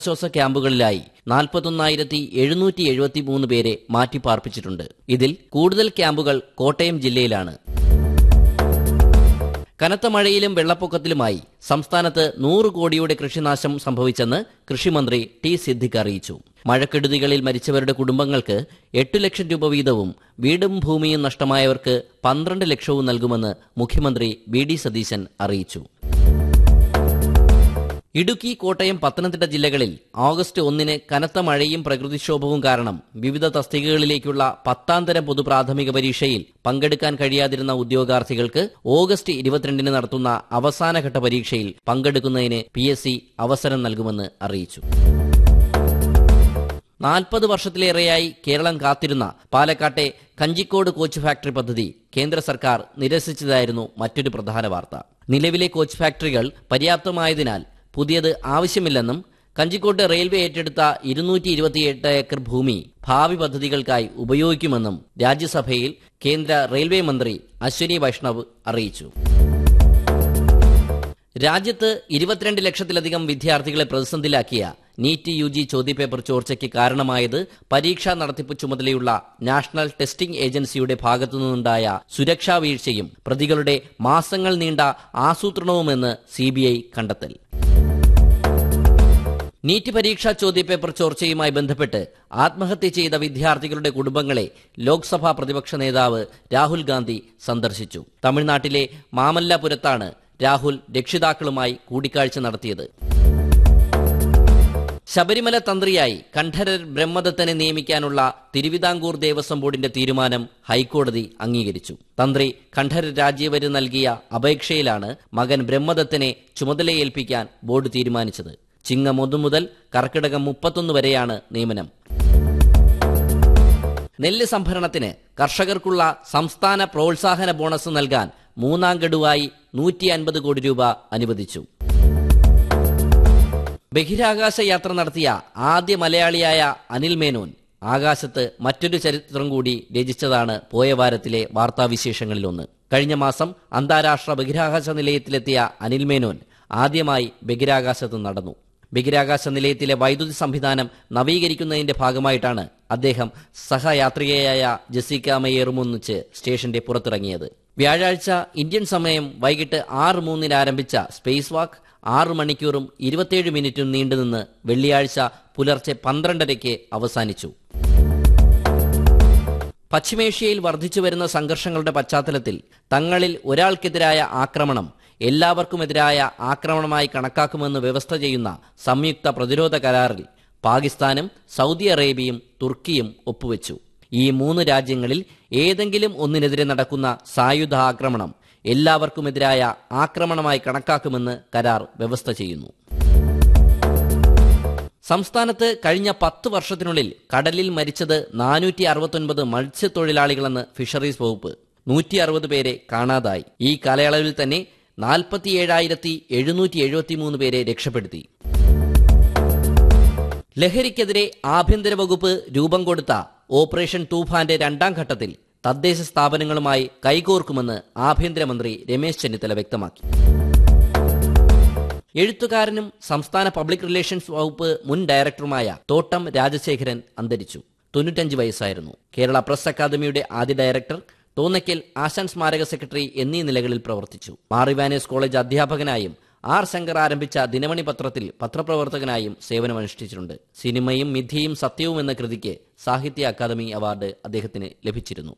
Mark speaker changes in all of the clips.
Speaker 1: ശ്വാസ ക്യാമ്പുകളിലായി നാൽപ്പത്തൊന്നായിരത്തി എഴുന്നൂറ്റി എഴുപത്തിമൂന്ന് പേരെ മാറ്റിപ്പാർപ്പിച്ചിട്ടുണ്ട് ഇതിൽ കൂടുതൽ ക്യാമ്പുകൾ കോട്ടയം ജില്ലയിലാണ് കനത്ത മഴയിലും വെള്ളപ്പൊക്കത്തിലുമായി സംസ്ഥാനത്ത് നൂറ് കോടിയുടെ കൃഷിനാശം സംഭവിച്ചെന്ന് കൃഷിമന്ത്രി ടി സിദ്ദിഖ് അറിയിച്ചു മഴക്കെടുതികളിൽ മരിച്ചവരുടെ കുടുംബങ്ങൾക്ക് എട്ടു ലക്ഷം രൂപ വീതവും വീടും ഭൂമിയും നഷ്ടമായവർക്ക് പന്ത്രണ്ട് ലക്ഷവും നൽകുമെന്ന് മുഖ്യമന്ത്രി വി ഡി സതീശൻ അറിയിച്ചു ഇടുക്കി കോട്ടയം പത്തനംതിട്ട ജില്ലകളിൽ ഓഗസ്റ്റ് ഒന്നിന് കനത്ത മഴയും പ്രകൃതിക്ഷോഭവും കാരണം വിവിധ തസ്തികകളിലേക്കുള്ള പത്താം തരം പൊതുപ്രാഥമിക പരീക്ഷയിൽ പങ്കെടുക്കാൻ കഴിയാതിരുന്ന ഉദ്യോഗാർത്ഥികൾക്ക് ഓഗസ്റ്റ് ഇരുപത്തിരണ്ടിന് നടത്തുന്ന അവസാനഘട്ട പരീക്ഷയിൽ പങ്കെടുക്കുന്നതിന് പി അവസരം നൽകുമെന്ന് അറിയിച്ചു നാൽപ്പത് വർഷത്തിലേറെയായി കേരളം കാത്തിരുന്ന പാലക്കാട്ടെ കഞ്ചിക്കോട് കോച്ച് ഫാക്ടറി പദ്ധതി കേന്ദ്ര സർക്കാർ നിരസിച്ചതായിരുന്നു മറ്റൊരു പ്രധാന വാർത്ത നിലവിലെ കോച്ച് ഫാക്ടറികൾ പര്യാപ്തമായതിനാൽ പുതിയത് ആവശ്യമില്ലെന്നും കഞ്ചിക്കോട്ട് റെയിൽവേ ഏറ്റെടുത്ത ഇരുന്നൂറ്റി ഇരുപത്തിയെട്ട് ഏക്കർ ഭൂമി ഭാവി പദ്ധതികൾക്കായി ഉപയോഗിക്കുമെന്നും രാജ്യസഭയിൽ കേന്ദ്ര റെയിൽവേ മന്ത്രി അശ്വിനി വൈഷ്ണവ് അറിയിച്ചു രാജ്യത്ത് ഇരുപത്തിരണ്ട് ലക്ഷത്തിലധികം വിദ്യാർത്ഥികളെ പ്രതിസന്ധിയിലാക്കിയ നീറ്റ് യു ജി ചോദ്യപേപ്പർ ചോർച്ചയ്ക്ക് കാരണമായത് പരീക്ഷാ നടത്തിപ്പ് ചുമതലയുള്ള നാഷണൽ ടെസ്റ്റിംഗ് ഏജൻസിയുടെ ഭാഗത്തുനിന്നുണ്ടായ സുരക്ഷാ വീഴ്ചയും പ്രതികളുടെ മാസങ്ങൾ നീണ്ട ആസൂത്രണവുമെന്ന് സിബിഐ കണ്ടെത്തൽ നീറ്റ് പരീക്ഷാ ചോദ്യപേപ്പർ ചോർച്ചയുമായി ബന്ധപ്പെട്ട് ആത്മഹത്യ ചെയ്ത വിദ്യാർത്ഥികളുടെ കുടുംബങ്ങളെ ലോക്സഭാ പ്രതിപക്ഷ നേതാവ് രാഹുൽ ഗാന്ധി സന്ദർശിച്ചു തമിഴ്നാട്ടിലെ മാമല്ലപുരത്താണ് രാഹുൽ രക്ഷിതാക്കളുമായി കൂടിക്കാഴ്ച നടത്തിയത് ശബരിമല തന്ത്രിയായി കണ്ഠരർ ബ്രഹ്മദത്തനെ നിയമിക്കാനുള്ള തിരുവിതാംകൂർ ദേവസ്വം ബോർഡിന്റെ തീരുമാനം ഹൈക്കോടതി അംഗീകരിച്ചു തന്ത്രി കണ്ഠരർ രാജീവര് നൽകിയ അപേക്ഷയിലാണ് മകൻ ബ്രഹ്മദത്തനെ ചുമതലയേൽപ്പിക്കാൻ ബോർഡ് തീരുമാനിച്ചത് ചിങ്ങം ഒന്ന് മുതൽ കർക്കിടകം മുപ്പത്തൊന്ന് വരെയാണ് നിയമനം നെല്ല് സംഭരണത്തിന് കർഷകർക്കുള്ള സംസ്ഥാന പ്രോത്സാഹന ബോണസ് നൽകാൻ മൂന്നാം ഗഡുവായി നൂറ്റി അൻപത് കോടി രൂപ അനുവദിച്ചു ബഹിരാകാശ യാത്ര നടത്തിയ ആദ്യ മലയാളിയായ അനിൽ മേനോൻ ആകാശത്ത് മറ്റൊരു ചരിത്രം കൂടി രചിച്ചതാണ് പോയ വാരത്തിലെ വാർത്താവിശേഷങ്ങളിലൊന്ന് കഴിഞ്ഞ മാസം അന്താരാഷ്ട്ര ബഹിരാകാശ നിലയത്തിലെത്തിയ അനിൽ മേനോൻ ആദ്യമായി ബഹിരാകാശത്ത് നടന്നു ബഹിരാകാശ നിലയത്തിലെ വൈദ്യുതി സംവിധാനം നവീകരിക്കുന്നതിന്റെ ഭാഗമായിട്ടാണ് അദ്ദേഹം സഹയാത്രികയായ ജസീക്ക മയ്യേറുമൊന്നിച്ച് സ്റ്റേഷന്റെ പുറത്തിറങ്ങിയത് വ്യാഴാഴ്ച ഇന്ത്യൻ സമയം വൈകിട്ട് ആറ് മൂന്നിന് ആരംഭിച്ച സ്പേസ് വാക്ക് ആറ് മണിക്കൂറും ഇരുപത്തിയേഴ് മിനിറ്റും നീണ്ടുനിന്ന് വെള്ളിയാഴ്ച പുലർച്ചെ പന്ത്രണ്ടരയ്ക്ക് അവസാനിച്ചു പശ്ചിമേഷ്യയിൽ വർദ്ധിച്ചുവരുന്ന സംഘർഷങ്ങളുടെ പശ്ചാത്തലത്തിൽ തങ്ങളിൽ ഒരാൾക്കെതിരായ ആക്രമണം എല്ലാവർക്കുമെതിരായ ആക്രമണമായി കണക്കാക്കുമെന്ന് വ്യവസ്ഥ ചെയ്യുന്ന സംയുക്ത പ്രതിരോധ കരാറിൽ പാകിസ്ഥാനും സൗദി അറേബ്യയും തുർക്കിയും ഒപ്പുവെച്ചു ഈ മൂന്ന് രാജ്യങ്ങളിൽ ഏതെങ്കിലും ഒന്നിനെതിരെ നടക്കുന്ന സായുധ ആക്രമണം എല്ലാവർക്കുമെതിരായ ആക്രമണമായി കണക്കാക്കുമെന്ന് കരാർ വ്യവസ്ഥ ചെയ്യുന്നു സംസ്ഥാനത്ത് കഴിഞ്ഞ പത്ത് വർഷത്തിനുള്ളിൽ കടലിൽ മരിച്ചത് നാനൂറ്റി അറുപത്തൊൻപത് മത്സ്യത്തൊഴിലാളികളെന്ന് ഫിഷറീസ് വകുപ്പ് നൂറ്റി അറുപത് പേരെ കാണാതായി ഈ കാലയളവിൽ തന്നെ നാൽപ്പത്തിയേഴായിരത്തി എഴുന്നൂറ്റി എഴുപത്തിമൂന്ന് പേരെ രക്ഷപ്പെടുത്തി ലഹരിക്കെതിരെ ആഭ്യന്തര വകുപ്പ് രൂപം കൊടുത്ത ഓപ്പറേഷൻ തൂഫാന്റെ രണ്ടാം ഘട്ടത്തിൽ തദ്ദേശ സ്ഥാപനങ്ങളുമായി കൈകോർക്കുമെന്ന് ആഭ്യന്തരമന്ത്രി രമേശ് ചെന്നിത്തല വ്യക്തമാക്കി എഴുത്തുകാരനും സംസ്ഥാന പബ്ലിക് റിലേഷൻസ് വകുപ്പ് മുൻ ഡയറക്ടറുമായ തോട്ടം രാജശേഖരൻ അന്തരിച്ചു തൊണ്ണൂറ്റഞ്ച് വയസ്സായിരുന്നു കേരള പ്രസ് അക്കാദമിയുടെ ആദ്യ ഡയറക്ടർ തോന്നയ്ക്കൽ ആശാൻ സ്മാരക സെക്രട്ടറി എന്നീ നിലകളിൽ പ്രവർത്തിച്ചു മാറിവാനേസ് കോളേജ് അധ്യാപകനായും ആർ ശങ്കർ ആരംഭിച്ച ദിനമണി പത്രത്തിൽ പത്രപ്രവർത്തകനായും സേവനമനുഷ്ഠിച്ചിട്ടുണ്ട് സിനിമയും മിഥ്യയും സത്യവും എന്ന കൃതിക്ക് സാഹിത്യ അക്കാദമി അവാർഡ് അദ്ദേഹത്തിന് ലഭിച്ചിരുന്നു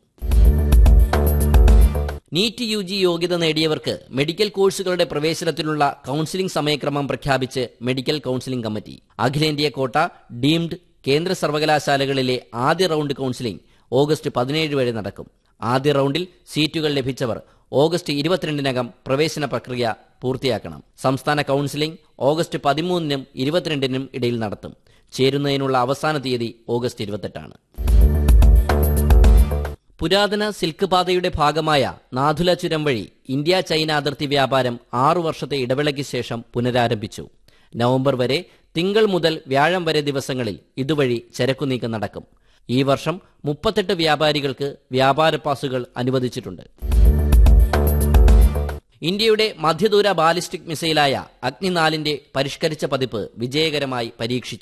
Speaker 1: നീറ്റ് യു ജി യോഗ്യത നേടിയവർക്ക് മെഡിക്കൽ കോഴ്സുകളുടെ പ്രവേശനത്തിനുള്ള കൌൺസിലിംഗ് സമയക്രമം പ്രഖ്യാപിച്ച് മെഡിക്കൽ കൌൺസിലിംഗ് കമ്മിറ്റി അഖിലേന്ത്യാ കോട്ട ഡീംഡ് കേന്ദ്ര സർവകലാശാലകളിലെ ആദ്യ റൌണ്ട് കൌൺസിലിംഗ് ഓഗസ്റ്റ് പതിനേഴ് വരെ നടക്കും ആദ്യ റൌണ്ടിൽ സീറ്റുകൾ ലഭിച്ചവർ ഓഗസ്റ്റ് ഇരുപത്തിരണ്ടിനകം പ്രവേശന പ്രക്രിയ പൂർത്തിയാക്കണം സംസ്ഥാന കൌൺസിലിംഗ് ഓഗസ്റ്റ് പതിമൂന്നിനും ഇരുപത്തിരണ്ടിനും ഇടയിൽ നടത്തും ചേരുന്നതിനുള്ള അവസാന തീയതി ഓഗസ്റ്റ് ഇരുപത്തെട്ടാണ് പുരാതന സിൽക്ക് പാതയുടെ ഭാഗമായ നാഥുല ചുരം വഴി ഇന്ത്യ ചൈന അതിർത്തി വ്യാപാരം ആറു വർഷത്തെ ഇടവേളയ്ക്ക് ശേഷം പുനരാരംഭിച്ചു നവംബർ വരെ തിങ്കൾ മുതൽ വ്യാഴം വരെ ദിവസങ്ങളിൽ ഇതുവഴി ചരക്കു നീക്കം നടക്കും ഈ വർഷം മുപ്പത്തെട്ട് വ്യാപാരികൾക്ക് വ്യാപാര പാസുകൾ അനുവദിച്ചിട്ടുണ്ട് ഇന്ത്യയുടെ മധ്യദൂര ബാലിസ്റ്റിക് മിസൈലായ അഗ്നി നാലിന്റെ പരിഷ്കരിച്ച പതിപ്പ് വിജയകരമായി പരീക്ഷിച്ചു